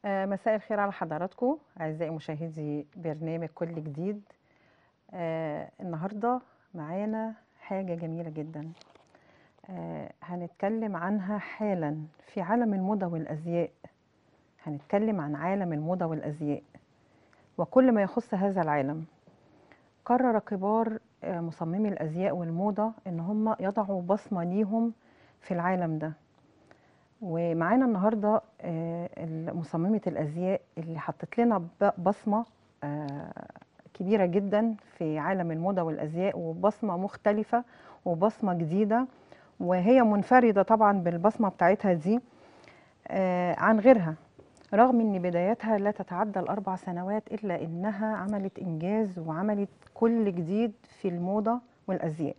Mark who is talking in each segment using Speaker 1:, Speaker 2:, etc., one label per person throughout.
Speaker 1: آه، مساء الخير على حضراتكم أعزائي مشاهدي برنامج كل جديد آه، النهاردة معانا حاجة جميلة جدا آه، هنتكلم عنها حالا في عالم الموضة والأزياء هنتكلم عن عالم الموضة والأزياء وكل ما يخص هذا العالم قرر كبار آه، مصممي الأزياء والموضة إن هم يضعوا بصمة ليهم في العالم ده ومعانا النهارده آه، مصممة الأزياء اللي حطت لنا ب- بصمة آه، كبيرة جدا في عالم الموضة والأزياء وبصمة مختلفة وبصمة جديدة وهي منفردة طبعا بالبصمة بتاعتها دي آه، عن غيرها رغم ان بداياتها لا تتعدى الاربع سنوات الا انها عملت انجاز وعملت كل جديد في الموضه والازياء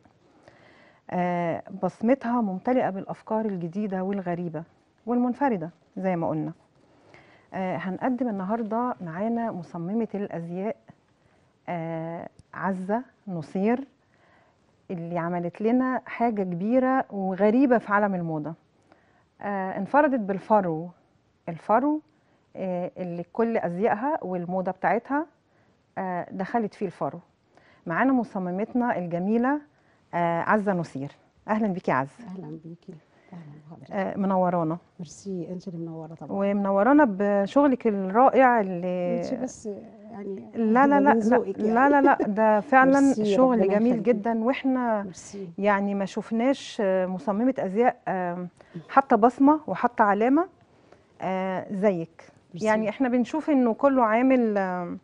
Speaker 1: آه، بصمتها ممتلئه بالافكار الجديده والغريبه والمنفرده زي ما قلنا آه، هنقدم النهارده معانا مصممه الازياء آه، عزه نصير اللي عملت لنا حاجه كبيره وغريبه في عالم الموضه آه، انفردت بالفرو الفرو آه، اللي كل ازيائها والموضه بتاعتها آه، دخلت فيه الفرو معانا مصممتنا الجميله آه، عزه نصير اهلا بيكي يا عزه
Speaker 2: اهلا بيكي اهلا بحضرتك
Speaker 1: آه، منورانا
Speaker 2: ميرسي انت اللي منوره طبعا
Speaker 1: ومنورانا بشغلك الرائع اللي
Speaker 2: انت بس يعني
Speaker 1: لا لا لا
Speaker 2: من
Speaker 1: لا,
Speaker 2: ذوقك يعني.
Speaker 1: لا لا لا ده فعلا
Speaker 2: ميرسي،
Speaker 1: شغل
Speaker 2: ربنا
Speaker 1: جميل
Speaker 2: يخليكي.
Speaker 1: جدا واحنا
Speaker 2: ميرسي
Speaker 1: يعني ما شفناش آه، مصممة أزياء آه، حاطة بصمة وحاطة علامة آه، زيك
Speaker 2: ميرسي.
Speaker 1: يعني احنا بنشوف انه كله عامل آه،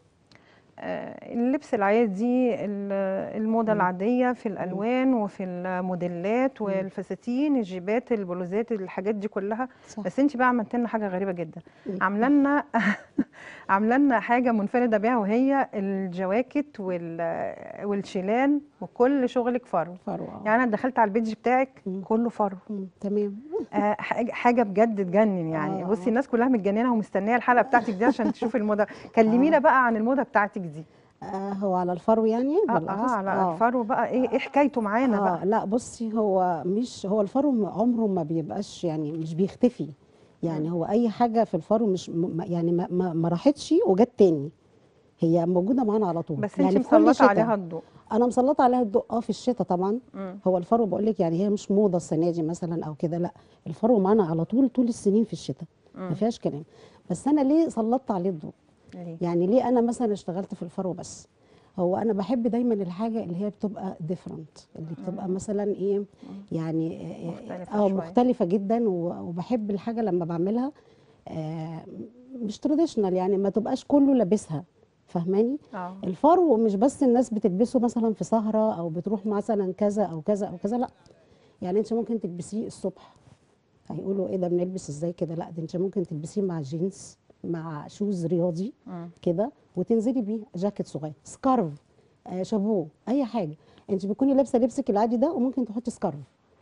Speaker 1: آه، اللبس العادي ال- الموضة
Speaker 2: مم.
Speaker 1: العادية في الألوان وفي الموديلات والفساتين الجيبات البلوزات الحاجات دي كلها
Speaker 2: صح
Speaker 1: بس انت بقى عملت لنا حاجة غريبة جدا
Speaker 2: إيه؟
Speaker 1: عامله لنا عامله لنا حاجه منفرده بيها وهي الجواكت وال والشيلان وكل شغلك فرو
Speaker 2: فروه
Speaker 1: يعني انا دخلت على البيج بتاعك
Speaker 2: مم.
Speaker 1: كله فرو
Speaker 2: مم، تمام
Speaker 1: آه، حاجه حاجة بجد تجنن يعني
Speaker 2: آه.
Speaker 1: بصي الناس كلها متجننه ومستنيه الحلقه بتاعتك دي عشان تشوف الموضه كلمينا بقى عن الموضه بتاعتك دي
Speaker 2: آه هو على الفرو يعني
Speaker 1: اه,
Speaker 2: بالأخص؟
Speaker 1: آه على الفرو بقى ايه ايه حكايته معانا
Speaker 2: آه
Speaker 1: بقى
Speaker 2: لا بصي هو مش هو الفرو م- عمره ما بيبقاش يعني مش بيختفي يعني هو اي حاجه في الفرو مش م- ما- يعني ما, ما, ما راحتش وجت تاني هي موجوده معانا على طول
Speaker 1: بس
Speaker 2: يعني
Speaker 1: انت
Speaker 2: في كل
Speaker 1: مسلطه
Speaker 2: شتاء.
Speaker 1: عليها الضوء
Speaker 2: انا مسلطه عليها الضوء اه في الشتاء طبعا
Speaker 1: مم.
Speaker 2: هو الفرو بقول لك يعني هي مش موضه السنه دي مثلا او كده لا الفرو معانا على طول طول السنين في الشتاء ما
Speaker 1: مم.
Speaker 2: فيهاش كلام بس انا ليه سلطت عليه الضوء
Speaker 1: ليه؟
Speaker 2: يعني ليه انا مثلا اشتغلت في الفرو بس هو انا بحب دايما الحاجه اللي هي بتبقى ديفرنت اللي بتبقى مثلا ايه يعني
Speaker 1: مختلفة
Speaker 2: اه
Speaker 1: شوية.
Speaker 2: مختلفه جدا و- وبحب الحاجه لما بعملها آه مش تراديشنال يعني ما تبقاش كله لابسها فاهماني
Speaker 1: اه
Speaker 2: الفرو مش بس الناس بتلبسه مثلا في سهرة أو بتروح مثلا كذا أو كذا أو كذا لا يعني أنت ممكن تلبسيه الصبح هيقولوا إيه ده بنلبس إزاي كده لا ده أنت ممكن تلبسيه مع جينز مع شوز رياضي
Speaker 1: مم.
Speaker 2: كده وتنزلي بيه جاكيت صغير سكارف آه شابوه أي حاجة أنت بتكوني لابسة لبسك العادي ده وممكن تحطي سكارف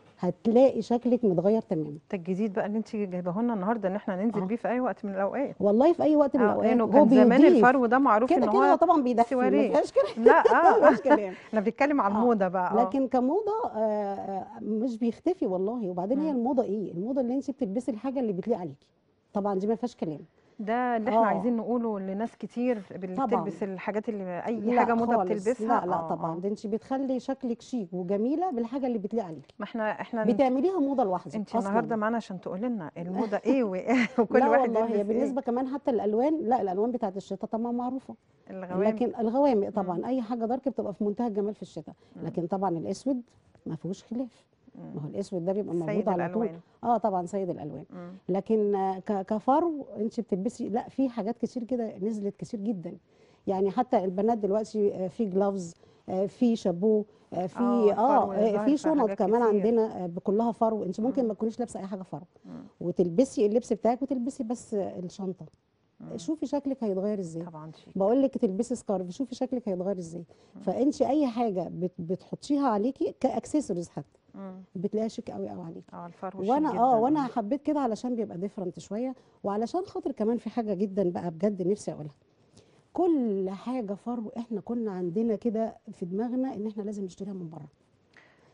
Speaker 2: هتلاقي شكلك متغير تماما
Speaker 1: ده الجديد بقى اللي انت جايباه لنا النهارده ان احنا ننزل
Speaker 2: آه.
Speaker 1: بيه في اي وقت من الاوقات
Speaker 2: والله في أي وقت من
Speaker 1: اه
Speaker 2: الأوقات
Speaker 1: لانه
Speaker 2: هو
Speaker 1: كان زمان
Speaker 2: بيضيف
Speaker 1: الفرو ده معروف
Speaker 2: كده
Speaker 1: ان
Speaker 2: كده هو
Speaker 1: هو
Speaker 2: طبعا بيدفي ما
Speaker 1: سواريه.
Speaker 2: فيهاش كلام
Speaker 1: لا
Speaker 2: ما
Speaker 1: اه
Speaker 2: فيهاش كلام
Speaker 1: احنا بنتكلم على
Speaker 2: آه.
Speaker 1: الموضه بقى اه
Speaker 2: لكن كموضه آه، آه، مش بيختفي والله وبعدين هي
Speaker 1: مم.
Speaker 2: الموضه ايه الموضه اللي انت بتلبسي الحاجه اللي بتليق عليكي طبعا دي ما فيهاش كلام
Speaker 1: ده اللي احنا
Speaker 2: آه.
Speaker 1: عايزين نقوله لناس كتير اللي
Speaker 2: طبعاً.
Speaker 1: بتلبس الحاجات اللي اي
Speaker 2: لا
Speaker 1: حاجه موضه
Speaker 2: خالص.
Speaker 1: بتلبسها
Speaker 2: لا لا
Speaker 1: آه،
Speaker 2: طبعا
Speaker 1: آه.
Speaker 2: ده انت بتخلي شكلك شيك وجميله بالحاجه اللي بتليق عليكي
Speaker 1: ما احنا احنا
Speaker 2: بتعمليها موضه لوحدك
Speaker 1: انت
Speaker 2: أصلاً.
Speaker 1: النهارده معانا عشان تقولي لنا الموضه ايه وايه وكل
Speaker 2: لا
Speaker 1: واحد
Speaker 2: والله هي
Speaker 1: يلبس
Speaker 2: بالنسبه كمان حتى الالوان لا الالوان بتاعت الشتاء طبعا معروفه
Speaker 1: ايه الغوامق
Speaker 2: لكن الغوامق طبعا اي حاجه دارك بتبقى في منتهى الجمال في الشتاء لكن طبعا الاسود ما فيهوش خلاف ما هو الاسود ده بيبقى
Speaker 1: سيد
Speaker 2: موجود على طول
Speaker 1: الالوان
Speaker 2: اه طبعا سيد الالوان
Speaker 1: مم.
Speaker 2: لكن آه، ك- كفرو انت بتلبسي لا في حاجات كتير كده نزلت كتير جدا يعني حتى البنات دلوقتي آه، في جلافز في شابو آه، في
Speaker 1: آه،
Speaker 2: اه
Speaker 1: الفرو
Speaker 2: آه،
Speaker 1: ظاهر
Speaker 2: في
Speaker 1: في
Speaker 2: شنط
Speaker 1: حاجات
Speaker 2: كمان
Speaker 1: كتير.
Speaker 2: عندنا آه، كلها فرو انت ممكن
Speaker 1: مم.
Speaker 2: ما تكونيش لابسه اي حاجه فرو
Speaker 1: مم.
Speaker 2: وتلبسي اللبس بتاعك وتلبسي بس آه، الشنطه
Speaker 1: مم.
Speaker 2: شوفي شكلك هيتغير ازاي
Speaker 1: طبعا شيء
Speaker 2: بقول لك تلبسي سكارف شوفي شكلك هيتغير ازاي فانت اي حاجه بت- بتحطيها عليكي كاكسسوارز حتى
Speaker 1: مم.
Speaker 2: بتلاقيها شيك قوي قوي عليكي
Speaker 1: اه الفرو شيك
Speaker 2: وانا
Speaker 1: جدا
Speaker 2: اه وانا حبيت كده علشان بيبقى ديفرنت شويه وعلشان خاطر كمان في حاجه جدا بقى بجد نفسي اقولها كل حاجه فرو احنا كنا عندنا كده في دماغنا ان احنا لازم نشتريها من بره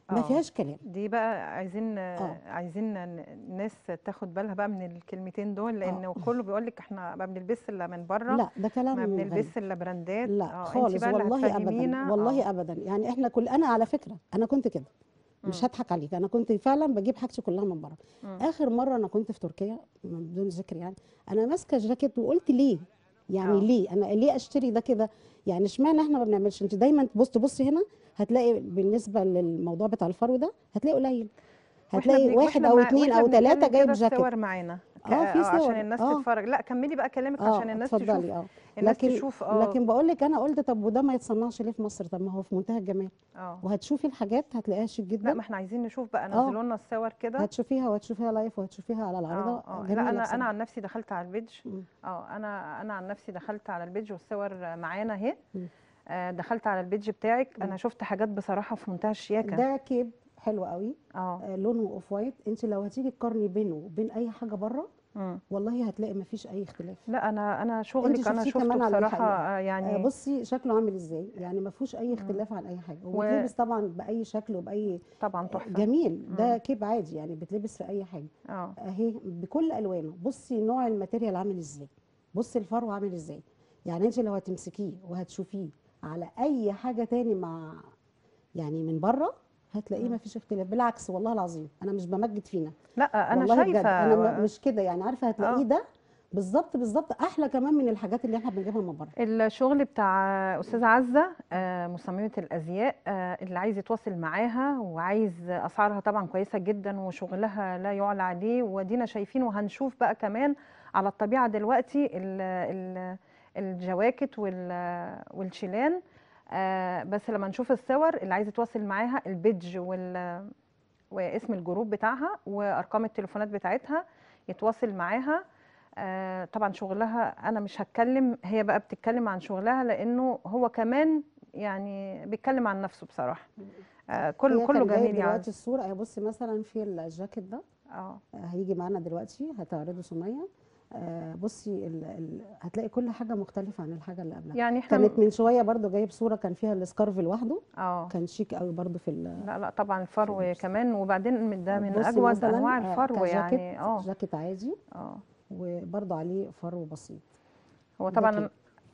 Speaker 2: ما
Speaker 1: آه.
Speaker 2: فيهاش كلام
Speaker 1: دي بقى عايزين
Speaker 2: آه.
Speaker 1: عايزين ن- الناس تاخد بالها بقى من الكلمتين دول لان كله بيقول لك احنا ما بنلبس الا من بره
Speaker 2: لا ده كلام
Speaker 1: ما
Speaker 2: غريب.
Speaker 1: بنلبس الا براندات
Speaker 2: لا
Speaker 1: اه انت
Speaker 2: خالص
Speaker 1: بقى اللي
Speaker 2: والله ابدا
Speaker 1: هتفهمينا
Speaker 2: والله
Speaker 1: آه.
Speaker 2: ابدا يعني احنا كل انا على فكره انا كنت كده مش
Speaker 1: مم.
Speaker 2: هضحك عليك انا كنت فعلا بجيب حاجتي كلها من بره
Speaker 1: مم.
Speaker 2: اخر مره انا كنت في تركيا بدون ذكر يعني انا ماسكه جاكيت وقلت ليه يعني
Speaker 1: آه.
Speaker 2: ليه انا ليه اشتري ده كده يعني اشمعنى احنا ما بنعملش انت دايما تبص تبصي هنا هتلاقي بالنسبه للموضوع بتاع الفرو ده هتلاقي قليل
Speaker 1: واحنا
Speaker 2: هتلاقي
Speaker 1: بنج-
Speaker 2: واحد
Speaker 1: واحنا
Speaker 2: او
Speaker 1: مع-
Speaker 2: اتنين
Speaker 1: واحنا
Speaker 2: او ثلاثه
Speaker 1: بنتكلم
Speaker 2: جايب
Speaker 1: كده
Speaker 2: جاكيت
Speaker 1: الصور معانا ك-
Speaker 2: اه في
Speaker 1: عشان
Speaker 2: صور
Speaker 1: الناس
Speaker 2: اه
Speaker 1: تتفرج لا كملي بقى كلامك
Speaker 2: اه
Speaker 1: عشان الناس تشوف
Speaker 2: اتفضلي اه
Speaker 1: الناس
Speaker 2: لكن
Speaker 1: تشوف اه
Speaker 2: لكن بقول لك انا قلت طب وده ما يتصنعش ليه في مصر طب ما هو في منتهى الجمال
Speaker 1: اه
Speaker 2: وهتشوفي الحاجات هتلاقيها شيك
Speaker 1: لا
Speaker 2: جدا
Speaker 1: ما احنا عايزين نشوف بقى
Speaker 2: اه
Speaker 1: نزلوا لنا الصور كده
Speaker 2: هتشوفيها وهتشوفيها لايف وهتشوفيها على العارضه
Speaker 1: اه اه لا
Speaker 2: جميله
Speaker 1: انا انا
Speaker 2: بصراحه
Speaker 1: عن نفسي دخلت على البيج
Speaker 2: مم.
Speaker 1: اه انا انا عن نفسي دخلت على البيج والصور معانا اهي
Speaker 2: مم.
Speaker 1: آه، دخلت على البيج بتاعك
Speaker 2: مم.
Speaker 1: انا شفت حاجات بصراحه في منتهى الشياكه
Speaker 2: ده كيب حلو قوي
Speaker 1: اه
Speaker 2: آه، لونه اوف وايت انت لو هتيجي تقارني بينه وبين اي حاجه بره
Speaker 1: مم.
Speaker 2: والله هتلاقي ما فيش اي اختلاف
Speaker 1: لا انا انا شغلك انا
Speaker 2: شفتيه
Speaker 1: شفته
Speaker 2: كمان على
Speaker 1: بصراحه
Speaker 2: الحقيقة.
Speaker 1: آه،
Speaker 2: آه،
Speaker 1: يعني
Speaker 2: بصي شكله عامل ازاي يعني ما فيهوش اي اختلاف عن اي حاجه
Speaker 1: و-
Speaker 2: وبيتلبس طبعا باي شكل وباي
Speaker 1: طبعا تحفه
Speaker 2: جميل ده
Speaker 1: مم.
Speaker 2: كيب عادي يعني بيتلبس في اي حاجه
Speaker 1: اه
Speaker 2: اهي بكل الوانه بصي نوع الماتيريال عامل ازاي بصي الفرو عامل ازاي يعني انت لو هتمسكيه وهتشوفيه على اي حاجه تاني مع يعني من بره هتلاقيه
Speaker 1: مم.
Speaker 2: ما فيش اختلاف بالعكس والله العظيم انا مش بمجد فينا
Speaker 1: لا انا
Speaker 2: والله بجد
Speaker 1: شايفه
Speaker 2: انا م- مش كده يعني عارفه
Speaker 1: اه
Speaker 2: هتلاقيه ده بالظبط بالظبط احلى كمان من الحاجات اللي احنا بنجيبها من بره
Speaker 1: الشغل بتاع استاذه عزه آه، مصممه الازياء آه، اللي عايز يتواصل معاها وعايز اسعارها طبعا كويسه جدا وشغلها لا يعلى عليه ودينا شايفين وهنشوف بقى كمان على الطبيعه دلوقتي ال ال الجواكت وال- والشيلان آه، بس لما نشوف الصور اللي عايز يتواصل معاها البيدج وال واسم الجروب بتاعها وارقام التليفونات بتاعتها يتواصل معاها آه، طبعا شغلها انا مش هتكلم هي بقى بتتكلم عن شغلها لانه هو كمان يعني بيتكلم عن نفسه بصراحه آه، كله
Speaker 2: هي
Speaker 1: كله
Speaker 2: كان جايب
Speaker 1: جميل
Speaker 2: دلوقتي
Speaker 1: يعني
Speaker 2: الصوره اهي بصي مثلا في الجاكيت ده
Speaker 1: اه
Speaker 2: آه، هيجي معانا دلوقتي هتعرضه سميه آه، بصي ال... ال... هتلاقي كل حاجه مختلفه عن الحاجه اللي قبلها
Speaker 1: يعني احنا
Speaker 2: كانت
Speaker 1: م-
Speaker 2: من شويه برضو جايب صوره كان فيها السكارف لوحده
Speaker 1: اه
Speaker 2: كان شيك قوي برضو في ال...
Speaker 1: لا لا طبعا الفرو
Speaker 2: اللبس.
Speaker 1: كمان وبعدين من- ده من
Speaker 2: بصي
Speaker 1: اجود
Speaker 2: مثلا
Speaker 1: انواع
Speaker 2: آه،
Speaker 1: الفرو
Speaker 2: كجاكيت
Speaker 1: يعني اه
Speaker 2: جاكيت عادي
Speaker 1: اه
Speaker 2: وبرضو عليه فرو بسيط
Speaker 1: هو
Speaker 2: ده
Speaker 1: طبعا
Speaker 2: كيب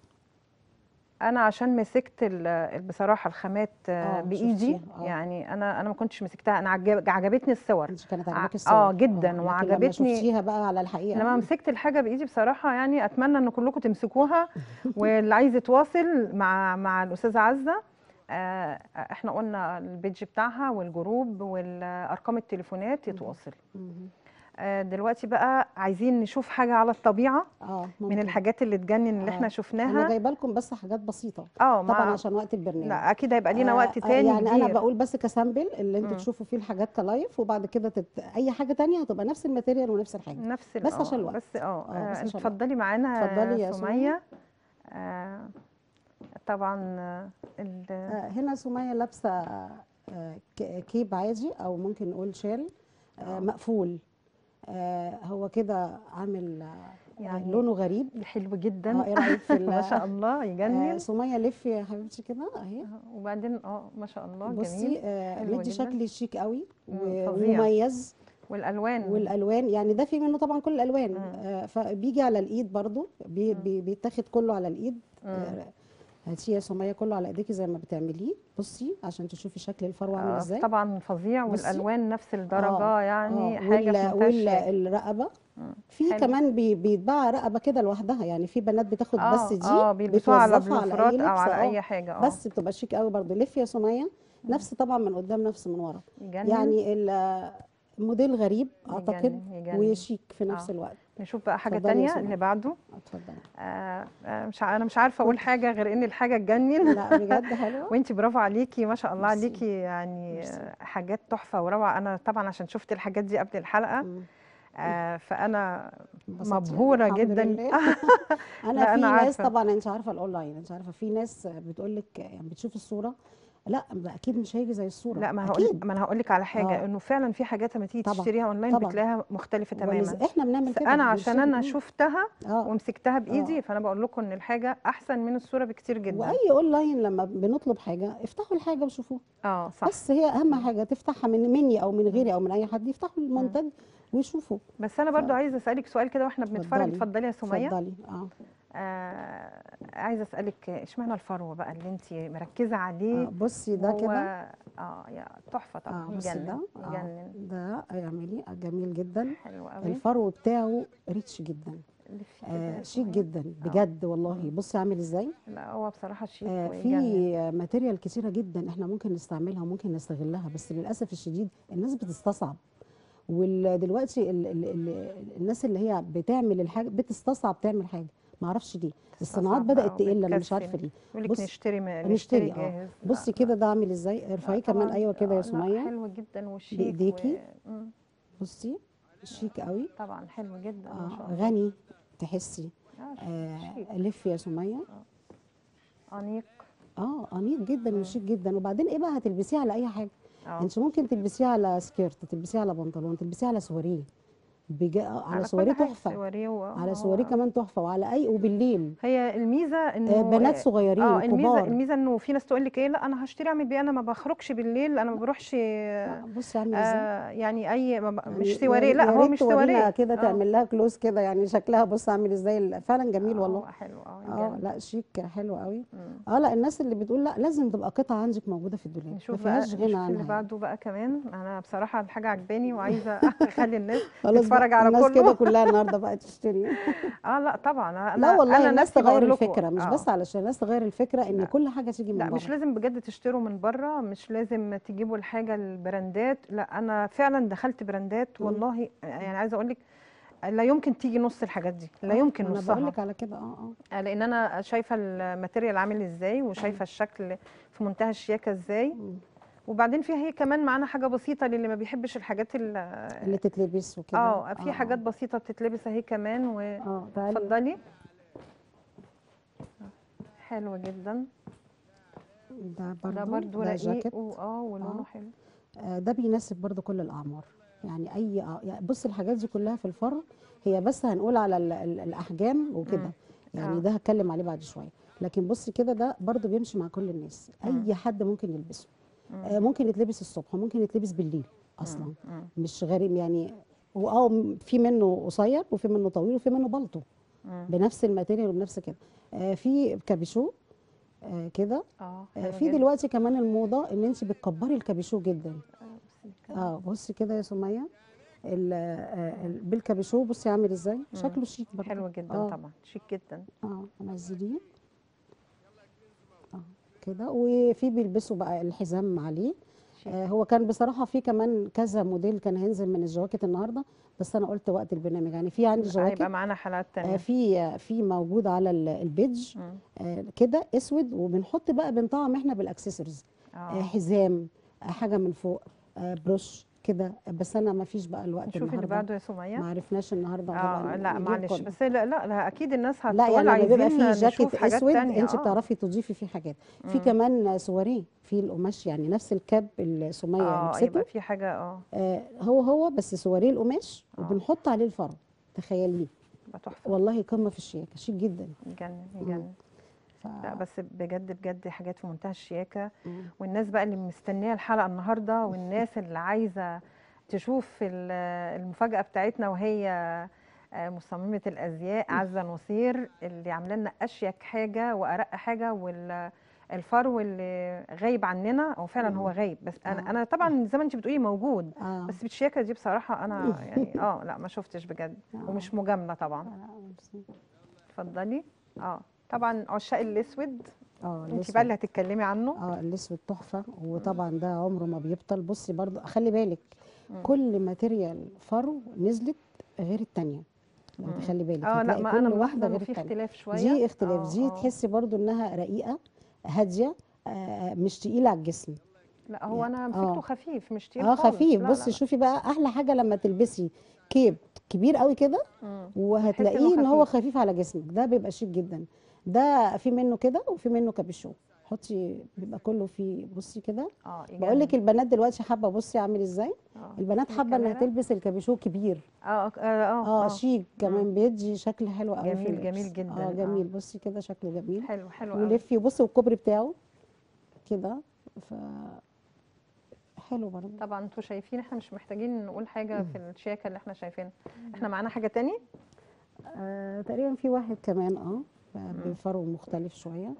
Speaker 1: انا عشان مسكت ال- بصراحه الخامات آه،
Speaker 2: اه
Speaker 1: بايدي
Speaker 2: شفتيها اه
Speaker 1: يعني انا انا ما كنتش مسكتها انا عجب- عجبتني الصور
Speaker 2: انت كانت
Speaker 1: ع-
Speaker 2: عاجباك
Speaker 1: اه
Speaker 2: الصور
Speaker 1: جدا
Speaker 2: اه لكن لما
Speaker 1: وعجبتني
Speaker 2: شفتيها بقى على الحقيقه
Speaker 1: لما مسكت الحاجه بايدي بصراحه يعني اتمنى ان كلكم تمسكوها واللي عايز يتواصل مع مع الاستاذه عزه آه، احنا قلنا البيج بتاعها والجروب والارقام التليفونات يتواصل
Speaker 2: مهم.
Speaker 1: آه، دلوقتي بقى عايزين نشوف حاجه على الطبيعه
Speaker 2: اه
Speaker 1: من
Speaker 2: ممكن
Speaker 1: الحاجات اللي تجنن اللي
Speaker 2: اه
Speaker 1: احنا
Speaker 2: انا
Speaker 1: شفناها
Speaker 2: جايبه لكم بس حاجات بسيطه
Speaker 1: اه
Speaker 2: طبعا
Speaker 1: مع
Speaker 2: عشان وقت البرنامج
Speaker 1: لا اكيد هيبقى لينا
Speaker 2: آه
Speaker 1: وقت
Speaker 2: آه،
Speaker 1: تاني
Speaker 2: يعني انا
Speaker 1: كبير
Speaker 2: بقول بس كسامبل اللي انتوا
Speaker 1: مم.
Speaker 2: تشوفوا فيه الحاجات كلايف وبعد كده تت... اي حاجه تانية هتبقى نفس الماتيريال ونفس الحاجه
Speaker 1: نفس ال-
Speaker 2: بس عشان
Speaker 1: اه
Speaker 2: الوقت
Speaker 1: بس اه
Speaker 2: اه
Speaker 1: آه،
Speaker 2: بس عشان الوقت
Speaker 1: اتفضلي معانا
Speaker 2: اتفضلي يا سميه
Speaker 1: سميه آه، طبعا آه، ال-
Speaker 2: آه هنا سميه لابسه آه ك- كيب عادي او ممكن نقول شال آه
Speaker 1: اه
Speaker 2: مقفول آه هو كده عامل آه
Speaker 1: يعني
Speaker 2: لونه غريب
Speaker 1: حلو
Speaker 2: اه
Speaker 1: جدا
Speaker 2: ايه رايك في
Speaker 1: ما
Speaker 2: ال-
Speaker 1: شاء الله
Speaker 2: آه
Speaker 1: يجنن
Speaker 2: سميه لفي يا حبيبتي كده اهي
Speaker 1: آه، وبعدين اه ما شاء الله
Speaker 2: بصي
Speaker 1: جميل
Speaker 2: آه
Speaker 1: حلو
Speaker 2: مدي
Speaker 1: جدا
Speaker 2: شكل شيك قوي
Speaker 1: مم،
Speaker 2: و-
Speaker 1: فظيع
Speaker 2: ومميز
Speaker 1: والالوان
Speaker 2: والالوان يعني ده في منه طبعا كل الالوان
Speaker 1: مم.
Speaker 2: آه، فبيجي على الايد برضو بي
Speaker 1: مم.
Speaker 2: بي بيتاخد كله على الايد
Speaker 1: مم.
Speaker 2: آه، هاتي يا سميه كله على ايديكي زي ما بتعمليه بصي عشان تشوفي شكل الفروه عامل
Speaker 1: آه،
Speaker 2: ازاي
Speaker 1: طبعا فظيع
Speaker 2: بصي
Speaker 1: والالوان نفس الدرجه
Speaker 2: اه
Speaker 1: يعني
Speaker 2: اه
Speaker 1: حاجه في
Speaker 2: وال
Speaker 1: منتهى الشياكه
Speaker 2: والرقبه
Speaker 1: مم،
Speaker 2: في
Speaker 1: حلو
Speaker 2: كمان بي بيتباع رقبه كده لوحدها يعني في بنات بتاخد بس
Speaker 1: اه
Speaker 2: دي
Speaker 1: اه بيلبسوها على
Speaker 2: بتوظفها على اي
Speaker 1: بلوفرات او
Speaker 2: لبس
Speaker 1: على
Speaker 2: اه
Speaker 1: اي حاجه اه
Speaker 2: بس بتبقى شيك قوي برضو لف يا سميه
Speaker 1: مم،
Speaker 2: نفس طبعا من قدام نفس من ورا
Speaker 1: يجنن
Speaker 2: يعني ال- موديل غريب اعتقد
Speaker 1: يجنن يجنن
Speaker 2: وشيك في نفس
Speaker 1: اه
Speaker 2: الوقت
Speaker 1: نشوف بقى حاجه
Speaker 2: اتفضلي يا
Speaker 1: تانية اللي
Speaker 2: سميه
Speaker 1: بعده
Speaker 2: اتفضلي
Speaker 1: آه آه مش ع- انا مش عارفه اقول حاجه غير ان الحاجه تجنن
Speaker 2: لا بجد حلوه
Speaker 1: وانتي برافو عليكي ما شاء الله
Speaker 2: ميرسي
Speaker 1: عليكي يعني
Speaker 2: ميرسي
Speaker 1: آه، حاجات تحفه وروعه انا طبعا عشان شفت الحاجات دي قبل الحلقه
Speaker 2: مم.
Speaker 1: آه فانا
Speaker 2: انبسطتي
Speaker 1: مبهوره
Speaker 2: الحمد
Speaker 1: جدا
Speaker 2: لله انا
Speaker 1: لا
Speaker 2: في
Speaker 1: انا
Speaker 2: ناس
Speaker 1: عارفه
Speaker 2: طبعا انت عارفه الاونلاين انت عارفه في ناس بتقول لك يعني بتشوف الصوره لا ما اكيد مش هيجي زي الصوره
Speaker 1: لا ما هقول
Speaker 2: اكيد
Speaker 1: ما انا هقول لك على حاجه
Speaker 2: اه
Speaker 1: انه فعلا في حاجات لما تيجي
Speaker 2: طبعا
Speaker 1: تشتريها اونلاين
Speaker 2: طبعا
Speaker 1: بتلاقيها مختلفه
Speaker 2: ولز...
Speaker 1: تماما
Speaker 2: احنا بنعمل
Speaker 1: بس
Speaker 2: كده
Speaker 1: انا عشان
Speaker 2: بنشتري
Speaker 1: انا
Speaker 2: مم.
Speaker 1: شفتها
Speaker 2: اه
Speaker 1: ومسكتها
Speaker 2: اه
Speaker 1: بايدي فانا بقول لكم ان الحاجه احسن من الصوره بكتير جدا
Speaker 2: واي اونلاين لما بنطلب حاجه افتحوا الحاجه وشوفوها
Speaker 1: اه صح
Speaker 2: بس هي اهم
Speaker 1: مم.
Speaker 2: حاجه تفتحها من مني او من
Speaker 1: مم.
Speaker 2: غيري او من اي حد يفتحوا
Speaker 1: مم.
Speaker 2: المنتج ويشوفوا
Speaker 1: بس انا برضو عايزه اسالك سؤال كده واحنا بنتفرج
Speaker 2: اتفضلي
Speaker 1: اتفضلي يا سميه
Speaker 2: اتفضلي اه
Speaker 1: آه عايزه اسالك اشمعنى الفرو بقى اللي انت مركزه
Speaker 2: اه
Speaker 1: عليه
Speaker 2: بصي ده
Speaker 1: وهو
Speaker 2: كده
Speaker 1: اه يا تحفه طبعا
Speaker 2: اه بصي
Speaker 1: يجنن
Speaker 2: ده اه
Speaker 1: يجنن
Speaker 2: ده اعملي آه، جميل جدا
Speaker 1: حلو قوي
Speaker 2: الفرو بتاعه ريتش جدا
Speaker 1: لفي كده
Speaker 2: آه
Speaker 1: يا
Speaker 2: شيك
Speaker 1: سميه
Speaker 2: جدا
Speaker 1: اه
Speaker 2: بجد والله
Speaker 1: مم.
Speaker 2: بصي عامل ازاي
Speaker 1: لا هو بصراحه شيك
Speaker 2: آه
Speaker 1: ويجنن
Speaker 2: في ماتيريال كتيره جدا احنا ممكن نستعملها وممكن نستغلها بس للاسف الشديد الناس بتستصعب ودلوقتي ال ال ال الناس اللي هي بتعمل الحاجه بتستصعب تعمل حاجه ما اعرفش ليه الصناعات
Speaker 1: تستصعب بقى
Speaker 2: بدات تقل انا مش عارفه
Speaker 1: وبتكسل
Speaker 2: ليه
Speaker 1: يقول لك
Speaker 2: بص
Speaker 1: نشتري م- نشتري
Speaker 2: نشتري اه
Speaker 1: جاهز لا
Speaker 2: بصي
Speaker 1: لا
Speaker 2: كده ده عامل ازاي
Speaker 1: لا
Speaker 2: ارفعيه كمان
Speaker 1: طبعا
Speaker 2: ايوه كده يا
Speaker 1: آه، لا
Speaker 2: سميه
Speaker 1: حلو جدا وشيك و
Speaker 2: بايديكي
Speaker 1: مم.
Speaker 2: بصي شيك قوي
Speaker 1: طبعا حلو جدا ما
Speaker 2: اه
Speaker 1: شاء الله
Speaker 2: غني تحسي
Speaker 1: اه ش-
Speaker 2: آه
Speaker 1: شيك
Speaker 2: لف يا سميه
Speaker 1: اه انيق
Speaker 2: اه انيق جدا
Speaker 1: مم.
Speaker 2: وشيك جدا وبعدين ايه بقى هتلبسيه على اي حاجه
Speaker 1: اه
Speaker 2: انت ممكن تلبسيه على سكيرت تلبسيه على بنطلون تلبسيه على سواريه بجا... على
Speaker 1: على كل
Speaker 2: سواريه
Speaker 1: حاجه
Speaker 2: تحفه
Speaker 1: سواريه و-
Speaker 2: على سواريه
Speaker 1: هو
Speaker 2: كمان تحفه وعلى اي وبالليل
Speaker 1: هي الميزه
Speaker 2: آه
Speaker 1: انه
Speaker 2: بنات
Speaker 1: اه
Speaker 2: صغيرين
Speaker 1: آه، الميزه
Speaker 2: وكبار
Speaker 1: الميزه انه في ناس تقول لك ايه لا انا هشتري اعمل بيه انا ما بخرجش بالليل انا ما بروحش
Speaker 2: لا بصي عامل ازاي
Speaker 1: آه يعني اي ما ب-
Speaker 2: يعني
Speaker 1: مش
Speaker 2: يا
Speaker 1: سواريه
Speaker 2: ريت
Speaker 1: لا
Speaker 2: يا
Speaker 1: هو
Speaker 2: ريت
Speaker 1: مش
Speaker 2: تورينا
Speaker 1: سواريه
Speaker 2: كده
Speaker 1: اه
Speaker 2: تعمل لها كلوز كده يعني شكلها بص عامل ازاي فعلا جميل
Speaker 1: اه
Speaker 2: والله
Speaker 1: هو حلو اه
Speaker 2: اه
Speaker 1: يجنن
Speaker 2: لا شيك حلو قوي
Speaker 1: مم.
Speaker 2: اه لا الناس اللي بتقول لا لازم تبقى قطعه عندك موجوده في الدولاب ما
Speaker 1: نشوف بقى
Speaker 2: فيهاش غنى
Speaker 1: نشوف اللي
Speaker 2: عنها يعني
Speaker 1: بعده بقى كمان انا بصراحه الحاجه عجباني وعايزه اخلي الناس
Speaker 2: خلاص بقى
Speaker 1: تتفرج على
Speaker 2: الناس كده
Speaker 1: كله
Speaker 2: كلها النهارده بقى تشتري
Speaker 1: اه لا طبعا
Speaker 2: لا
Speaker 1: انا
Speaker 2: والله
Speaker 1: انا
Speaker 2: الناس
Speaker 1: نفسي
Speaker 2: تغير
Speaker 1: بقول لكم
Speaker 2: الفكره مش بس
Speaker 1: اه
Speaker 2: علشان الناس تغير الفكره ان
Speaker 1: لا
Speaker 2: كل حاجه تيجي
Speaker 1: لا
Speaker 2: من
Speaker 1: مش
Speaker 2: بره
Speaker 1: لازم بجد تشتروا من بره مش لازم تجيبوا الحاجه البراندات لا انا فعلا دخلت براندات
Speaker 2: مم.
Speaker 1: والله يعني عايزه اقول لك لا يمكن تيجي نص الحاجات دي لا
Speaker 2: اه
Speaker 1: يمكن
Speaker 2: انا بقول
Speaker 1: نصها
Speaker 2: لك على كده اه اه
Speaker 1: آه، لان انا شايفه الماتيريال عامل ازاي وشايفه الشكل في منتهى الشياكه ازاي
Speaker 2: مم.
Speaker 1: وبعدين فيها هي كمان معانا حاجه بسيطه للي ما بيحبش الحاجات ال-
Speaker 2: اللي تتلبس وكده
Speaker 1: اه
Speaker 2: اه
Speaker 1: في حاجات
Speaker 2: اه
Speaker 1: بسيطه بتتلبس اهي كمان
Speaker 2: اه تعالي
Speaker 1: واتفضلي حلوه جدا
Speaker 2: ده
Speaker 1: ده
Speaker 2: برضو
Speaker 1: برضو
Speaker 2: ده
Speaker 1: رقيق
Speaker 2: جاكيت
Speaker 1: واه ولونه
Speaker 2: اه
Speaker 1: حلو
Speaker 2: آه، ده بيناسب برضو كل الاعمار يعني اي آه، يعني بص الحاجات دي كلها في الفرو هي بس هنقول على ال- ال- الاحجام وكده
Speaker 1: امم
Speaker 2: يعني
Speaker 1: اه
Speaker 2: ده هتكلم عليه بعد شويه لكن بصي كده ده برضو بيمشي مع كل الناس
Speaker 1: امم
Speaker 2: اي حد ممكن يلبسه
Speaker 1: امم
Speaker 2: آه، ممكن يتلبس الصبح وممكن يتلبس بالليل اصلا
Speaker 1: امم امم
Speaker 2: مش غريب يعني واه م- في منه قصير وفي منه طويل وفي منه بلطو
Speaker 1: امم
Speaker 2: بنفس الماتيريال وبنفس كده آه، في كابيشو آه، كده
Speaker 1: اه
Speaker 2: آه،
Speaker 1: حلو
Speaker 2: في
Speaker 1: جدا
Speaker 2: دلوقتي كمان الموضه ان انت بتكبري الكابيشو جدا
Speaker 1: آه، بصي كده
Speaker 2: اه بصي كده يا سميه ال- آه، ال- بالكابيشو بصي عامل ازاي
Speaker 1: امم
Speaker 2: شكله شيك برضه
Speaker 1: حلو جدا
Speaker 2: اه
Speaker 1: طبعا شيك جدا
Speaker 2: اه انزليه اه كده وفي بيلبسوا بقى الحزام عليه
Speaker 1: شيك
Speaker 2: آه هو كان بصراحه في كمان كذا موديل كان هينزل من الجواكت النهارده بس انا قلت وقت البرنامج يعني في عندي
Speaker 1: لا هيبقى
Speaker 2: جواكت
Speaker 1: معانا حلقات
Speaker 2: آه
Speaker 1: تانية
Speaker 2: في آه في موجود على ال- البيدج
Speaker 1: امم
Speaker 2: آه كده اسود وبنحط بقى بنطعم احنا بالاكسسوارز آه
Speaker 1: اه
Speaker 2: حزام آه حاجه من فوق آه بروش كده بس انا ما فيش بقى الوقت
Speaker 1: نشوف اللي
Speaker 2: النهارده
Speaker 1: بعده يا سمية
Speaker 2: ما عرفناش النهارده
Speaker 1: اه
Speaker 2: طبعا
Speaker 1: لا
Speaker 2: نجيب
Speaker 1: معلش
Speaker 2: كله
Speaker 1: بس لا لا, لا اكيد الناس
Speaker 2: لا
Speaker 1: هتقول
Speaker 2: يعني لما بيبقى
Speaker 1: عايزين
Speaker 2: فيه
Speaker 1: نشوف
Speaker 2: جاكيت
Speaker 1: حاجات
Speaker 2: اسود
Speaker 1: تانية
Speaker 2: انت
Speaker 1: اه
Speaker 2: بتعرفي تضيفي فيه حاجات في
Speaker 1: امم
Speaker 2: كمان سواريه في القماش يعني نفس الكاب اللي سميه
Speaker 1: اه
Speaker 2: لبسته
Speaker 1: يبقى في حاجة اه
Speaker 2: آه هو هو بس سواريه القماش
Speaker 1: اه
Speaker 2: وبنحط عليه الفرو تخيليه
Speaker 1: يبقى تحفة
Speaker 2: والله قمه في الشياكه شيك جدا
Speaker 1: يجنن
Speaker 2: مم.
Speaker 1: يجنن
Speaker 2: ف
Speaker 1: لا بس بجد بجد حاجات في منتهى الشياكة
Speaker 2: مم.
Speaker 1: والناس بقى اللي مستنية الحلقة النهاردة والناس اللي عايزة تشوف ال- المفاجأة بتاعتنا وهي آه، مصممة الأزياء عزة نصير اللي عاملة لنا أشيك حاجة وأرق حاجة والفرو اللي غايب عننا أو فعلا هو
Speaker 2: مم.
Speaker 1: غايب بس أنا
Speaker 2: اه
Speaker 1: أنا طبعا زي ما أنت بتقولي موجود
Speaker 2: اه
Speaker 1: بس بالشياكة دي بصراحة أنا يعني اه لا ما شفتش بجد
Speaker 2: اه
Speaker 1: ومش مجاملة طبعا
Speaker 2: آه، بس-
Speaker 1: اتفضلي اه طبعا عشاق الأسود
Speaker 2: اه
Speaker 1: انت بقى
Speaker 2: الاسود
Speaker 1: اللي هتتكلمي عنه
Speaker 2: اه الاسود تحفه
Speaker 1: مم.
Speaker 2: وطبعا ده عمره ما بيبطل بصي برضو خلي بالك
Speaker 1: مم.
Speaker 2: كل ماتيريال فرو نزلت غير التانية لو
Speaker 1: مم.
Speaker 2: تخلي بالك
Speaker 1: اه لا
Speaker 2: هتلاقي
Speaker 1: ما انا
Speaker 2: كل واحده
Speaker 1: ملاحظه انه
Speaker 2: غير
Speaker 1: في
Speaker 2: التانية
Speaker 1: اختلاف شويه
Speaker 2: دي اختلاف
Speaker 1: اه
Speaker 2: دي
Speaker 1: اه
Speaker 2: تحسي برضو انها رقيقه هاديه آه مش تقيله على الجسم
Speaker 1: لا هو
Speaker 2: يعني
Speaker 1: انا مسكته
Speaker 2: اه
Speaker 1: خفيف مش تقيل
Speaker 2: اه
Speaker 1: خالص
Speaker 2: خفيف
Speaker 1: لا لا
Speaker 2: بصي
Speaker 1: لا
Speaker 2: شوفي بقى احلى حاجه لما تلبسي كيب كبير قوي كده
Speaker 1: مم. تحسي
Speaker 2: وهتلاقيه
Speaker 1: انه
Speaker 2: ان هو
Speaker 1: خفيف
Speaker 2: خفيف على جسمك ده بيبقى شيك جدا ده في منه كده وفي منه كابيشو حطي بيبقى كله فيه بصي كده
Speaker 1: اه
Speaker 2: بقول لك
Speaker 1: يجنن.
Speaker 2: البنات دلوقتي حابه بصي عامل ازاي
Speaker 1: اه
Speaker 2: البنات
Speaker 1: في
Speaker 2: حابه انها
Speaker 1: كاميرا.
Speaker 2: تلبس الكابيشو كبير
Speaker 1: اه اه اه,
Speaker 2: اه
Speaker 1: آه.
Speaker 2: شيك كمان بيدي شكل حلو قوي في
Speaker 1: جميل،
Speaker 2: اللبس.
Speaker 1: جميل جدا،
Speaker 2: اه
Speaker 1: آه.
Speaker 2: جميل بصي كده شكله جميل
Speaker 1: حلو حلو قوي
Speaker 2: ولفي وبصي والكوبري بتاعه كده ف حلو برضه
Speaker 1: طبعا انتوا شايفين احنا مش محتاجين نقول حاجه في الشياكه اللي احنا شايفينها احنا معانا حاجه تاني
Speaker 2: آه تقريبا في واحد كمان اه بفرو مختلف شويه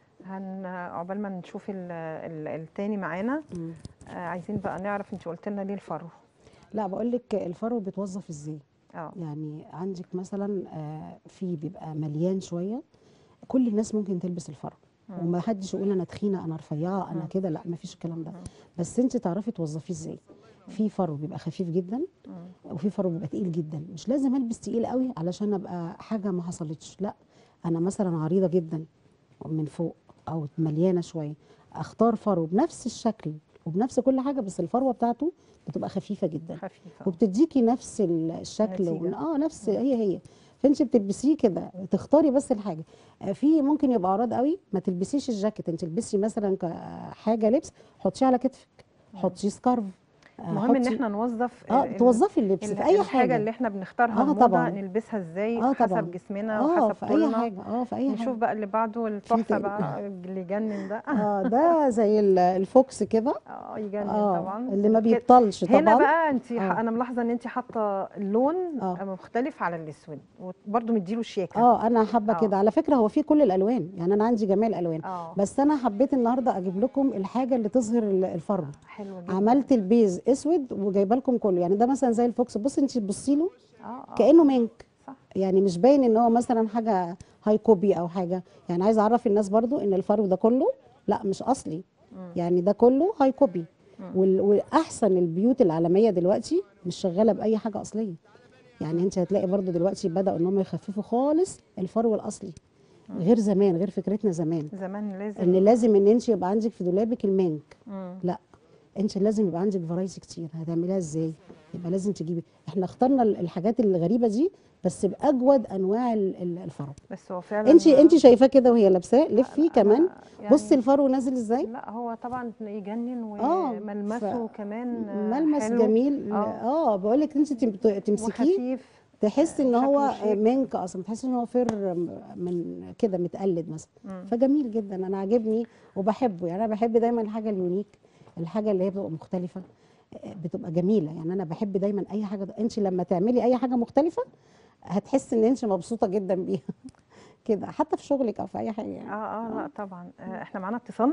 Speaker 1: هن عقبال ما نشوف ال... ال... التاني معانا
Speaker 2: مم.
Speaker 1: آه عايزين بقى نعرف انت قلت لنا ليه الفرو
Speaker 2: لا بقول لك الفرو بيتوظف ازاي
Speaker 1: اه
Speaker 2: يعني عندك مثلا آه، في بيبقى مليان شويه كل الناس ممكن تلبس الفرو
Speaker 1: مم.
Speaker 2: وما حدش يقول انا تخينه انا رفيعه انا
Speaker 1: مم.
Speaker 2: كده لا ما فيش الكلام ده
Speaker 1: مم.
Speaker 2: بس انت تعرفي توظفيه ازاي في فرو بيبقى خفيف جدا
Speaker 1: مم.
Speaker 2: وفي فرو بيبقى تقيل جدا مش لازم البس تقيل قوي علشان ابقى حاجه ما حصلتش لا انا مثلا عريضه جدا من فوق او مليانه شويه اختار فرو بنفس الشكل وبنفس كل حاجه بس الفروه بتاعته بتبقى خفيفه جدا
Speaker 1: خفيفه
Speaker 2: وبتديكي نفس ال- الشكل
Speaker 1: نتيجة.
Speaker 2: ون- اه نفس هي هي فانت بتلبسيه كده تختاري بس الحاجه آه، في ممكن يبقى عراض قوي ما تلبسيش الجاكيت انت تلبسي مثلا كحاجه لبس حطيه على كتفك حطيه سكارف آه،
Speaker 1: المهم ان
Speaker 2: حطي-
Speaker 1: احنا نوظف
Speaker 2: اه
Speaker 1: ال-
Speaker 2: توظفي اللبس
Speaker 1: ال-
Speaker 2: في اي
Speaker 1: الحاجه
Speaker 2: حاجه
Speaker 1: اللي احنا بنختارها
Speaker 2: آه
Speaker 1: الموضه
Speaker 2: طبعاً.
Speaker 1: نلبسها ازاي
Speaker 2: اه طبعا
Speaker 1: حسب جسمنا
Speaker 2: اه
Speaker 1: وحسب
Speaker 2: في اي
Speaker 1: طولنا
Speaker 2: حاجه اه في اي
Speaker 1: نشوف
Speaker 2: حاجه
Speaker 1: بقى اللي بعده التحفه
Speaker 2: تاني.
Speaker 1: بقى اللي يجنن ده
Speaker 2: اه ده زي ال- الفوكس كده
Speaker 1: اه يجنن
Speaker 2: اه
Speaker 1: طبعا
Speaker 2: اللي ما
Speaker 1: كده-
Speaker 2: بيبطلش
Speaker 1: هنا
Speaker 2: طبعا
Speaker 1: بقى انت
Speaker 2: آه.
Speaker 1: انا ملاحظه ان انت حاطه لون
Speaker 2: آه.
Speaker 1: مختلف على الاسود وبرده مديله شياكه
Speaker 2: اه انا حابه
Speaker 1: آه.
Speaker 2: كده على فكره هو في كل الالوان يعني انا عندي جميع الالوان
Speaker 1: اه
Speaker 2: بس انا حبيت النهارده اجيب لكم الحاجه اللي تظهر ال- الفرو
Speaker 1: حلو جدا
Speaker 2: عملت البيز اسود وجايبه لكم كله يعني ده مثلا زي الفوكس بصي انت تبصي له
Speaker 1: اه اه
Speaker 2: كانه منك
Speaker 1: صح
Speaker 2: يعني مش باين ان هو مثلا حاجه هاي كوبي او حاجه يعني عايزه اعرف الناس برضو ان الفرو ده كله لا مش اصلي
Speaker 1: مم.
Speaker 2: يعني ده كله هاي كوبي
Speaker 1: مم.
Speaker 2: وال- واحسن البيوت العالميه دلوقتي مش شغاله باي حاجه اصليه يعني انت هتلاقي برضو دلوقتي بداوا ان هم يخففوا خالص الفرو الاصلي غير زمان غير فكرتنا زمان
Speaker 1: زمان لازم
Speaker 2: ان لازم ان انت يبقى عندك في دولابك المانك
Speaker 1: مم.
Speaker 2: لا انت لازم يبقى عندك فرايتي كتير هتعمليها ازاي يبقى لازم تجيبي احنا اخترنا ال- الحاجات الغريبه دي بس باجود انواع ال- ال- الفرو
Speaker 1: بس هو فعلا
Speaker 2: انت انت شايفاه كده وهي لابساه لفي
Speaker 1: أنا-
Speaker 2: كمان
Speaker 1: أنا يعني
Speaker 2: بصي الفرو نازل ازاي
Speaker 1: لا هو طبعا يجنن
Speaker 2: آه،
Speaker 1: وملمسه
Speaker 2: ف-
Speaker 1: كمان آه،
Speaker 2: ملمس
Speaker 1: حلو
Speaker 2: جميل
Speaker 1: آه.
Speaker 2: اه بقول لك انت تم- تمسكيه
Speaker 1: وخفيف
Speaker 2: تحسي ان
Speaker 1: شكله
Speaker 2: هو
Speaker 1: شيك.
Speaker 2: منك اصلا تحسي ان هو فر من كده متقلد مثلا
Speaker 1: مم.
Speaker 2: فجميل جدا انا عاجبني وبحبه يعني انا بحب دايما الحاجه اليونيك الحاجه اللي هي بتبقى مختلفه آه، بتبقى جميله يعني انا بحب دايما اي حاجه انت لما تعملي اي حاجه مختلفه هتحسي ان انت مبسوطه جدا بيها كده حتى في شغلك او في اي حاجه يعني
Speaker 1: اه اه لا طبعا آه احنا معانا اتصال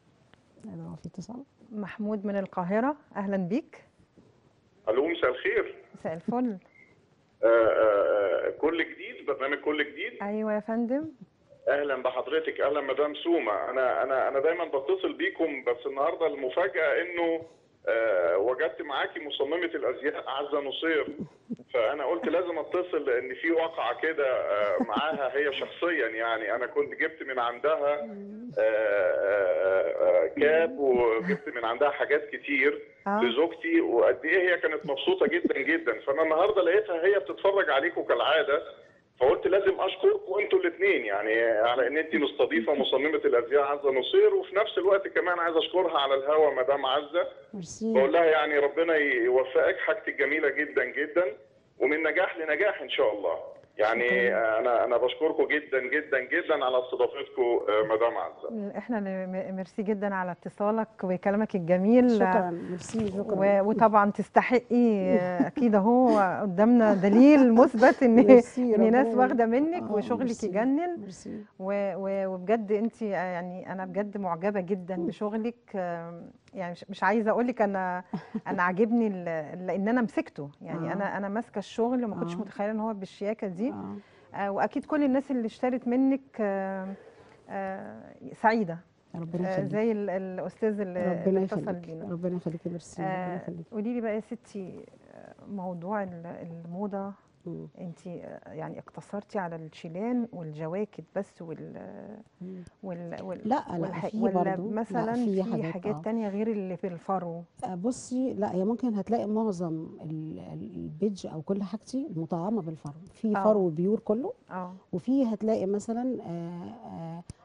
Speaker 2: ده هو في اتصال
Speaker 1: محمود من القاهره اهلا بيك
Speaker 3: الو مساء الخير
Speaker 1: مساء الفل
Speaker 3: آه، آه، آه، كل جديد برنامج كل جديد
Speaker 1: ايوه يا فندم
Speaker 3: اهلا بحضرتك اهلا مدام سوما انا انا انا دايما بتصل بيكم بس النهارده المفاجاه انه آه، وجدت معاكي مصممه الازياء عزه نصير فانا قلت لازم اتصل لان في واقعه كده آه، معاها هي شخصيا يعني انا كنت جبت من عندها آه، آه، آه، كاب وجبت من عندها حاجات كتير
Speaker 1: اه
Speaker 3: لزوجتي وقد ايه هي كانت مبسوطه جدا جدا فانا النهارده لقيتها هي بتتفرج عليكم كالعاده فقلت لازم اشكركم انتوا الاثنين يعني على ان انت مستضيفه مصممه الازياء عزه نصير وفي نفس الوقت كمان عايز اشكرها على الهوا مدام عزه
Speaker 2: ميرسي
Speaker 3: بقول لها يعني ربنا يوفقك حاجتك جميله جدا جدا ومن نجاح لنجاح ان شاء الله يعني انا انا بشكركم جدا جدا جدا على استضافتكم آه، مدام عزه
Speaker 1: احنا اللي م- ميرسي جدا على اتصالك وكلامك الجميل
Speaker 2: شكرا ميرسي شكرا
Speaker 1: و- وطبعا تستحقي آه، اكيد اهو قدامنا دليل مثبت ان
Speaker 2: ميرسي،
Speaker 1: ان ناس
Speaker 2: ربنا
Speaker 1: واخده منك
Speaker 2: آه،
Speaker 1: وشغلك
Speaker 2: ميرسي.
Speaker 1: يجنن
Speaker 2: ميرسي
Speaker 1: و- و- وبجد انت يعني انا بجد معجبه جدا بشغلك آم، يعني مش- مش عايزه اقول لك انا انا عاجبني ال- لان انا مسكته يعني
Speaker 2: آه.
Speaker 1: انا انا ماسكه الشغل وما كنتش
Speaker 2: آه.
Speaker 1: متخيله ان هو بالشياكه دي
Speaker 2: اه
Speaker 1: آه، واكيد كل الناس اللي اشترت منك آه، آه، سعيده
Speaker 2: ربنا
Speaker 1: آه،
Speaker 2: يخليك
Speaker 1: زي ال- الاستاذ اللي
Speaker 2: ربنا
Speaker 1: اللي اتصل
Speaker 2: يخليك
Speaker 1: بينا
Speaker 2: ربنا يخليك ميرسي ربنا
Speaker 1: آه،
Speaker 2: يخليك
Speaker 1: قولي لي بقى يا ستي آه، موضوع ال- الموضه
Speaker 2: مم.
Speaker 1: انت يعني اقتصرتي على الشيلان والجواكت بس وال
Speaker 2: مم.
Speaker 1: وال, وال
Speaker 2: لا لا
Speaker 1: والح-
Speaker 2: في
Speaker 1: ولا
Speaker 2: برضو
Speaker 1: مثلا
Speaker 2: لا
Speaker 1: في
Speaker 2: في
Speaker 1: حاجات,
Speaker 2: حاجات, آه.
Speaker 1: تانية غير اللي في الفرو
Speaker 2: آه، بصي لا هي ممكن هتلاقي معظم ال- ال- البيج او كل حاجتي مطعمه بالفرو في
Speaker 1: آه.
Speaker 2: فرو بيور كله
Speaker 1: اه
Speaker 2: وفي هتلاقي مثلا آه، آه،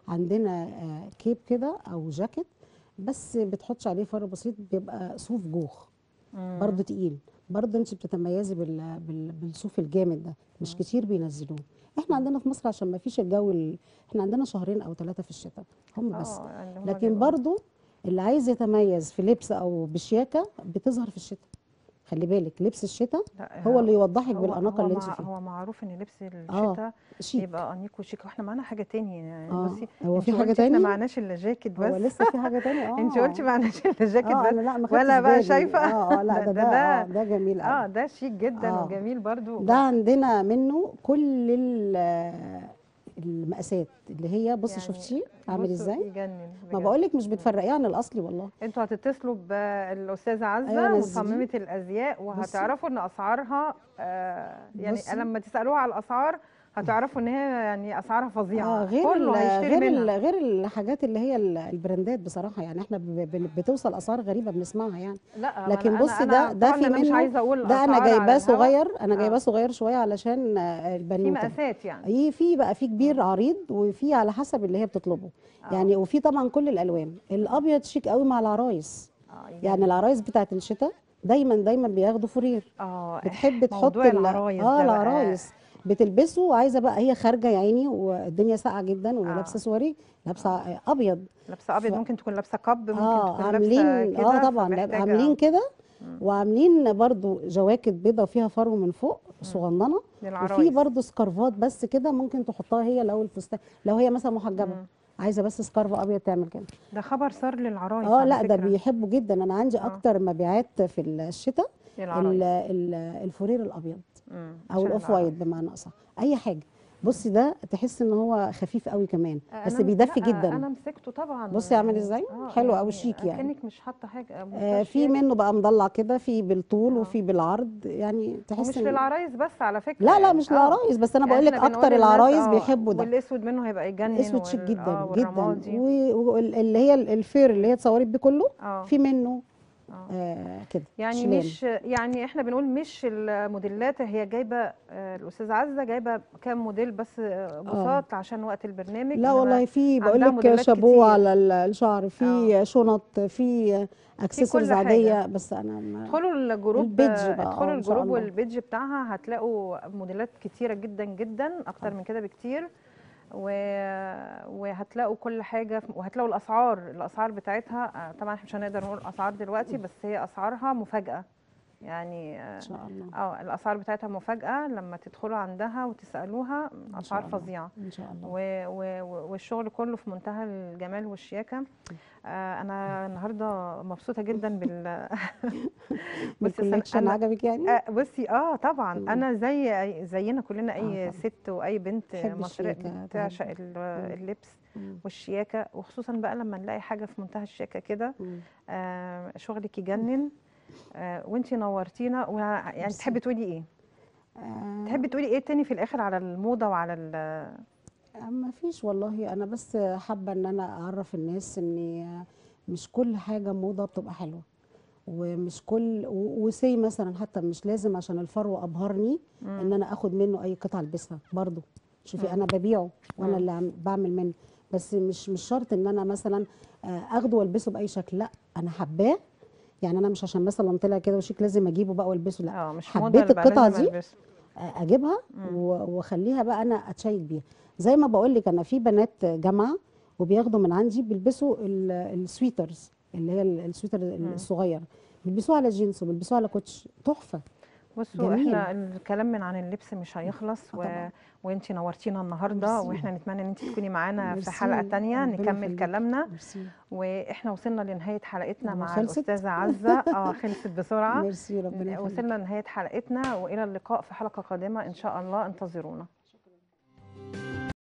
Speaker 2: عندنا آه، كيب كده او جاكيت بس بتحطش عليه فرق بسيط بيبقى صوف جوخ
Speaker 1: مم.
Speaker 2: برضه تقيل برضه انت بتتميزي بال... بال... بالصوف الجامد ده مش كتير بينزلوه احنا عندنا في مصر عشان ما فيش الجو ال... احنا عندنا شهرين او ثلاثه في الشتاء هم بس
Speaker 1: اه يعني هما
Speaker 2: لكن
Speaker 1: بيبقوا-
Speaker 2: برضه اللي عايز يتميز في لبس او بشياكه بتظهر في الشتاء خلي بالك لبس الشتاء
Speaker 1: لا،
Speaker 2: هو اللي يوضحك
Speaker 1: هو-
Speaker 2: بالاناقه
Speaker 1: هو
Speaker 2: اللي انت
Speaker 1: مع-
Speaker 2: فيها
Speaker 1: هو معروف ان لبس
Speaker 2: اه
Speaker 1: الشتاء
Speaker 2: شيك
Speaker 1: بيبقى انيق وشيك واحنا معانا حاجه تانية يعني
Speaker 2: اه
Speaker 1: بصي
Speaker 2: هو
Speaker 1: انت
Speaker 2: في حاجه
Speaker 1: قلتي احنا
Speaker 2: تانية
Speaker 1: معناش الا جاكيت
Speaker 2: هو
Speaker 1: بس
Speaker 2: لسه في حاجه تانية اه
Speaker 1: انت قلتي معناش الا جاكيت
Speaker 2: اه
Speaker 1: بس
Speaker 2: انا لا ما
Speaker 1: ولا
Speaker 2: خدتش
Speaker 1: بقى
Speaker 2: بالي.
Speaker 1: شايفة؟
Speaker 2: اه اه لا
Speaker 1: ده-
Speaker 2: ده
Speaker 1: ده-
Speaker 2: ده,
Speaker 1: ده-
Speaker 2: آه ده جميل
Speaker 1: اه
Speaker 2: قوي
Speaker 1: ده شيك جدا
Speaker 2: آه.
Speaker 1: وجميل برضو
Speaker 2: ده عندنا منه كل ال- المقاسات اللي هي بصي
Speaker 1: يعني
Speaker 2: شفتيه عامل
Speaker 1: بصوا
Speaker 2: ازاي
Speaker 1: يجنن
Speaker 2: ما
Speaker 1: بجد.
Speaker 2: بقولك مش بتفرقيه عن الاصلي والله
Speaker 1: انتوا هتتصلوا بالاستاذه عزه
Speaker 2: أيوة، نزليه.
Speaker 1: مصممه الازياء وهتعرفوا ان اسعارها آه يعني
Speaker 2: بصي.
Speaker 1: لما تسالوها على الاسعار هتعرفوا ان هي يعني اسعارها فظيعه
Speaker 2: اه غير
Speaker 1: كله
Speaker 2: ال-
Speaker 1: هيشتري
Speaker 2: غير ال-
Speaker 1: منها
Speaker 2: غير الحاجات اللي هي ال- البراندات بصراحه يعني احنا ب- ب- بتوصل اسعار غريبه بنسمعها يعني
Speaker 1: لا
Speaker 2: لكن
Speaker 1: أنا
Speaker 2: بصي
Speaker 1: أنا
Speaker 2: ده ده
Speaker 1: طبعاً
Speaker 2: في
Speaker 1: أنا مش
Speaker 2: منه
Speaker 1: عايزه اقول
Speaker 2: ده انا
Speaker 1: أسعار على
Speaker 2: جايباه
Speaker 1: الهوا.
Speaker 2: صغير انا
Speaker 1: آه.
Speaker 2: جايباه صغير شويه علشان آه،
Speaker 1: في
Speaker 2: البنوته
Speaker 1: مقاسات يعني
Speaker 2: اي في بقى في كبير عريض وفي على حسب اللي هي بتطلبه
Speaker 1: آه.
Speaker 2: يعني وفي طبعا كل الالوان الابيض شيك قوي مع العرايس
Speaker 1: آه،
Speaker 2: يعني العرايس بتاعت الشتاء دايما دايما بياخدوا فرير
Speaker 1: اه
Speaker 2: بتحب تحط
Speaker 1: موضوع
Speaker 2: ال-
Speaker 1: العرايس
Speaker 2: اه
Speaker 1: ده بقى.
Speaker 2: العرايس بتلبسه وعايزه بقى هي خارجه يا عيني والدنيا ساقعه جدا ولابسه سواري لابسه ابيض
Speaker 1: لابسه ابيض
Speaker 2: ف-
Speaker 1: ممكن تكون لابسه كب ممكن
Speaker 2: اه
Speaker 1: تكون
Speaker 2: عاملين
Speaker 1: لابسه كده
Speaker 2: اه طبعا لاب-
Speaker 1: فمحتاجة-
Speaker 2: عاملين كده وعاملين برضو جواكت بيضه فيها فرو من فوق صغننه وفي
Speaker 1: للعرايس
Speaker 2: برضو سكارفات بس كده ممكن تحطها هي لو الفستان لو هي مثلا محجبه
Speaker 1: مم.
Speaker 2: عايزه بس سكارف ابيض تعمل كده
Speaker 1: ده خبر صار للعرايس
Speaker 2: اه
Speaker 1: على
Speaker 2: لا ده
Speaker 1: فكرة.
Speaker 2: بيحبوا جدا انا عندي
Speaker 1: آه.
Speaker 2: اكتر مبيعات في الشتاء
Speaker 1: للعرايس
Speaker 2: ال- ال- الفورير الابيض
Speaker 1: مم.
Speaker 2: او
Speaker 1: عشان
Speaker 2: الاوف
Speaker 1: العرايس.
Speaker 2: وايت بمعنى اصح اي حاجه بصي ده تحس ان هو خفيف قوي كمان بس
Speaker 1: أنا-
Speaker 2: بيدفي
Speaker 1: لا،
Speaker 2: جدا
Speaker 1: انا مسكته طبعا
Speaker 2: بصي عامل
Speaker 1: يعني-
Speaker 2: ازاي؟
Speaker 1: آه،
Speaker 2: حلو أوي شيك يعني.
Speaker 1: كانك مش حاطه حاجه
Speaker 2: آه
Speaker 1: منتهاش
Speaker 2: في
Speaker 1: شيك.
Speaker 2: منه بقى مضلع كده في بالطول
Speaker 1: آه.
Speaker 2: وفي بالعرض يعني تحس
Speaker 1: ومش
Speaker 2: إن-
Speaker 1: للعرايس بس على فكره
Speaker 2: لا لا
Speaker 1: يعني.
Speaker 2: مش
Speaker 1: آه.
Speaker 2: للعرايس بس انا
Speaker 1: يعني
Speaker 2: بقول لك
Speaker 1: إحنا بنقول
Speaker 2: اكتر
Speaker 1: للناس
Speaker 2: العرايس
Speaker 1: آه،
Speaker 2: بيحبوا ده
Speaker 1: والاسود منه هيبقى يجنن
Speaker 2: اسود شيك
Speaker 1: وال-
Speaker 2: جدا
Speaker 1: آه
Speaker 2: جدا
Speaker 1: والرمادي
Speaker 2: واللي هي ال- الفير اللي هي اتصورت بيه كله
Speaker 1: اه
Speaker 2: في منه
Speaker 1: آه.
Speaker 2: آه كده
Speaker 1: يعني
Speaker 2: شلال.
Speaker 1: مش يعني احنا بنقول مش الموديلات هي جايبه آه، الاستاذه عزه جايبه كام موديل بس آه، بساط عشان وقت البرنامج
Speaker 2: لا
Speaker 1: إنما
Speaker 2: والله في بقول
Speaker 1: عندها
Speaker 2: لك
Speaker 1: موديلات
Speaker 2: شابوه
Speaker 1: كتير.
Speaker 2: على ال- الشعر في شنط في اكسسوارز
Speaker 1: حاجة.
Speaker 2: عاديه بس انا ما
Speaker 1: ادخلوا الجروب
Speaker 2: البيدج
Speaker 1: آه،
Speaker 2: بقى،
Speaker 1: ادخلوا
Speaker 2: آه، إن شاء
Speaker 1: الجروب
Speaker 2: الله.
Speaker 1: والبيدج بتاعها هتلاقوا موديلات كتيره جدا جدا اكتر من كده بكتير و... وهتلاقوا كل حاجه وهتلاقوا الاسعار الاسعار بتاعتها آه، طبعا احنا مش هنقدر نقول اسعار دلوقتي بس هي اسعارها مفاجاه يعني آه،
Speaker 2: ان شاء الله
Speaker 1: اه الاسعار بتاعتها مفاجاه لما تدخلوا عندها وتسالوها اسعار
Speaker 2: الله.
Speaker 1: فظيعه
Speaker 2: ان شاء الله
Speaker 1: و و و- والشغل كله في منتهى الجمال والشياكه آه انا النهارده مبسوطه جدا بال بصي أصل
Speaker 2: بالكوليكشن
Speaker 1: أنا-
Speaker 2: عجبك يعني
Speaker 1: آه بصي اه طبعا
Speaker 2: مم.
Speaker 1: انا زي زينا كلنا اي
Speaker 2: آه طبعاً.
Speaker 1: ست واي بنت
Speaker 2: تحب
Speaker 1: مصريه
Speaker 2: الشياكة،
Speaker 1: بتعشق
Speaker 2: تحب-
Speaker 1: ال-
Speaker 2: مم.
Speaker 1: اللبس
Speaker 2: مم.
Speaker 1: والشياكه وخصوصا بقى لما نلاقي حاجه في منتهى الشياكه كده
Speaker 2: مم.
Speaker 1: آه شغلك يجنن آه وانتي نورتينا وع- يعني
Speaker 2: ميرسي.
Speaker 1: تحبي تقولي ايه
Speaker 2: آه
Speaker 1: تحبي تقولي ايه تاني في الاخر على الموضه وعلى ال
Speaker 2: ما فيش والله انا بس حابه ان انا اعرف الناس ان مش كل حاجه موضه بتبقى حلوه ومش كل و- وسي مثلا حتى مش لازم عشان الفرو ابهرني ان انا اخد منه اي قطعه البسها برضو شوفي
Speaker 1: مم.
Speaker 2: انا ببيعه وانا
Speaker 1: مم.
Speaker 2: اللي عم- بعمل منه بس مش مش شرط ان انا مثلا آه، اخده والبسه باي شكل لا انا حباه يعني انا مش عشان مثلا طلع كده وشيك لازم اجيبه بقى والبسه لا
Speaker 1: اه مش
Speaker 2: حبيت
Speaker 1: موضه اللي بقى
Speaker 2: القطعة
Speaker 1: لازم
Speaker 2: دي؟
Speaker 1: ألبسه.
Speaker 2: اجيبها
Speaker 1: مم.
Speaker 2: و- واخليها بقى انا اتشيك بيها زي ما بقول لك انا في بنات جامعه وبياخدوا من عندي بيلبسوا ال- السويترز اللي هي ال- السويتر الصغير بيلبسوه على جينز وبيلبسوه على كوتش تحفه
Speaker 1: بصوا
Speaker 2: جميل.
Speaker 1: احنا الكلام من عن اللبس مش هيخلص
Speaker 2: آه
Speaker 1: و...
Speaker 2: طبعاً.
Speaker 1: وانتي نورتينا النهارده
Speaker 2: ميرسي.
Speaker 1: واحنا نتمنى ان انت تكوني معانا في
Speaker 2: ميرسي.
Speaker 1: حلقه تانية
Speaker 2: ربنا
Speaker 1: نكمل
Speaker 2: يخليك.
Speaker 1: كلامنا
Speaker 2: ميرسي
Speaker 1: واحنا وصلنا لنهايه حلقتنا
Speaker 2: هو
Speaker 1: مع
Speaker 2: خلصت؟
Speaker 1: الاستاذه عزه اه خلصت بسرعه
Speaker 2: ميرسي ربنا يخليك
Speaker 1: وصلنا لنهايه حلقتنا والى اللقاء في حلقه قادمه ان شاء الله انتظرونا